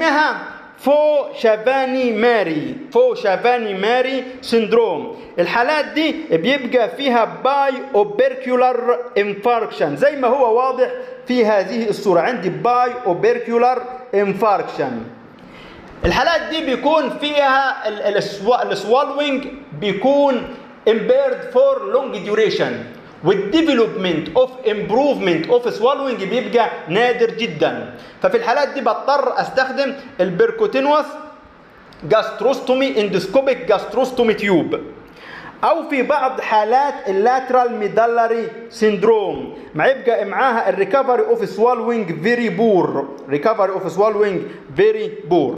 اسمها فو شافاني ماري فو شافاني ماري سندروم الحالات دي بيبقى فيها باي اوبركيولار انفاركشن زي ما هو واضح في هذه الصورة عندي باي اوبركيولار انفاركشن الحالات دي بيكون فيها السوالوينج بيكون impaired for long duration والديفلوبمنت اوف امبروفمنت اوف سوالوينج بيبقى نادر جدا ففي الحالات دي بضطر استخدم البركوتينوس جاستروستومي اندسكوبيك جاستروستومي تيوب او في بعض حالات اللاترال ميدالري سيندروم ما يبقى معاها الريكفري اوف سوالوينج فيري بور ريكفري اوف سوالوينج فيري بور